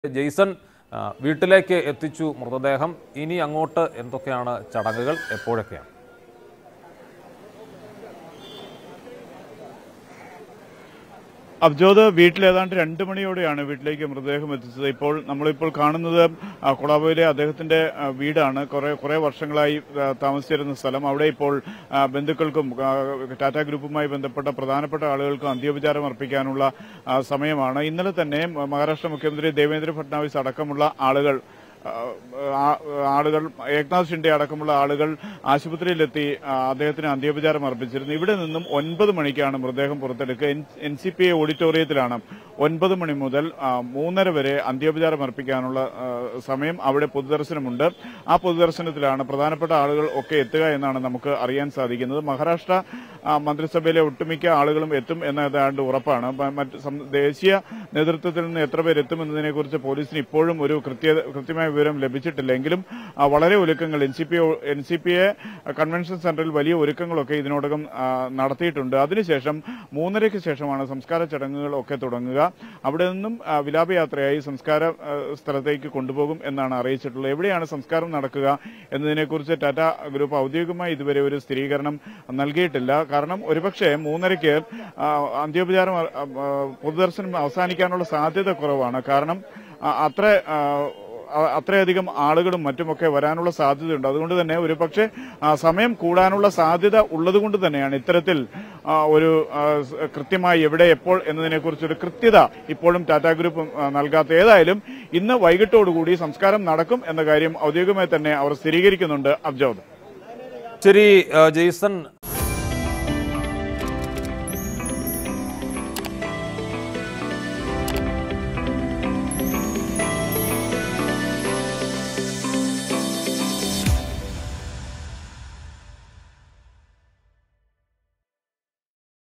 Jason ആ, വീട്ടിലേക്ക് എത്തിച്ചു മൃതദേഹം ഇനി അങ്ങോട്ട് എന്തൊക്കെയാണ് ചടങ്ങുകൾ എപ്പോഴൊക്കെയാണ് അബ്ജോദ് വീട്ടിൽ ഏതാണ്ട് രണ്ട് മണിയോടെയാണ് വീട്ടിലേക്ക് മൃതദേഹം എത്തിച്ചത് ഇപ്പോൾ നമ്മളിപ്പോൾ കാണുന്നത് ആ, കൊളാബോയിലെ അദ്ദേഹത്തിന്റെ ആ, വീടാണ് കുറെ കുറെ വർഷങ്ങളായി ആ, താമസിച്ചിരുന്ന സ്ഥലം അവിടെ ഇപ്പോൾ ആ, ബന്ധുക്കൾക്കും ആ, ടാറ്റ ഗ്രൂപ്പുമായി ബന്ധപ്പെട്ട പ്രധാനപ്പെട്ട ആളുകൾക്കും അന്ത്യോപചാരം അർപ്പിക്കാനുള്ള ആ, സമയമാണ് ഇന്നലെ തന്നെ മഹാരാഷ്ട്ര മുഖ്യമന്ത്രി ദേവേന്ദ്ര ഫട്നാവിസ് അടക്കമുള്ള ആളുകൾ ആ, ആ- ആളുകൾ ഏക്നാഥ് ഷിൻഡെ അടക്കമുള്ള ആളുകൾ ആശുപത്രിയിലെത്തി ആ, അദ്ദേഹത്തിന് അന്ത്യോപചാരം അർപ്പിച്ചിരുന്നു ഇവിടെ നിന്നും ഒൻപത് മണിക്കാണ് മൃതദേഹം പുറത്തെടുക്കുക എൻ സി പി ഓഡിറ്റോറിയത്തിലാണ് ഒൻപത് മണി മുതൽ ആ, മൂന്നര വരെ അന്ത്യോപചാരം അർപ്പിക്കാനുള്ള ആ, സമയം അവിടെ പൊതുദർശനമുണ്ട് ആ പൊതുദർശനത്തിലാണ് പ്രധാനപ്പെട്ട ആളുകൾ ഒക്കെ എത്തുക എന്നാണ് നമുക്ക് അറിയാൻ സാധിക്കുന്നത് മഹാരാഷ്ട്ര ആ, മന്ത്രിസഭയിലെ ഒട്ടുമിക്ക ആളുകളും എത്തും എന്ന ഏതാണ്ട് ഉറപ്പാണ് മ- മറ്റ് സം- ദേശീയ നേതൃത്വത്തിൽ നിന്ന് എത്ര പേർ എത്തുമെന്നതിനെ കുറിച്ച് പോലീസിന് ഇപ്പോഴും ഒരു കൃത്യ കൃത്യമായ വിവരം ലഭിച്ചിട്ടില്ല എങ്കിലും ആ, വളരെ ഒരുക്കങ്ങൾ N C P N C P A convention സെന്ററിൽ വലിയ ഒരുക്കങ്ങളൊക്കെ ഇതിനോടകം ആ, നടത്തിയിട്ടുണ്ട് അതിനുശേഷം മൂന്നരയ്ക്ക് ശേഷമാണ് സംസ്കാര ചടങ്ങുകൾ ഒക്കെ തുടങ്ങുക അവിടെ നിന്നും ആ, വിലാപയാത്രയായി സംസ്കാര ആ, സ്ഥലത്തേക്ക് കൊണ്ടുപോകും എന്നാണ് അറിയിച്ചിട്ടുള്ളത് എവിടെയാണ് സംസ്കാരം നടക്കുക എന്നതിനെക്കുറിച്ച് ടാറ്റ ഗ്രൂപ്പ് ഔദ്യോഗികമായി ഇതുവരെ ഒരു സ്ഥിരീകരണം നൽകിയിട്ടില്ല കാരണം ഒരുപക്ഷെ മൂന്നരയ്ക്ക് ആ, അന്ത്യോപചാരം ആ, ആ, പൊതുദർശനം അവസാനിക്കാനുള്ള സാധ്യത കുറവാണ് കാരണം ആ, അത്ര ആ, അ- അത്രയധികം ആളുകളും മറ്റുമൊക്കെ വരാനുള്ള സാധ്യതയുണ്ട് അതുകൊണ്ട് തന്നെ ഒരു പക്ഷേ സമയം കൂടാനുള്ള സാധ്യത ഉള്ളതുകൊണ്ട് തന്നെയാണ് ഇത്തരത്തിൽ ആ, ഒരു ആ, സ് കൃത്യമായി എവിടെ എപ്പോൾ എന്നതിനെക്കുറിച്ചൊരു കൃത്യത ഇപ്പോഴും ടാറ്റ ഗ്രൂപ്പ് ആ, നൽകാത്ത ഏതായാലും ഇന്ന് വൈകിട്ടോടുകൂടി സംസ്കാരം നടക്കും എന്ന കാര്യം ഔദ്യോഗികമായി തന്നെ അവർ സ്ഥിരീകരിക്കുന്നുണ്ട് അബ്ജോദ് ശരി ആ, ജെയ്സൺ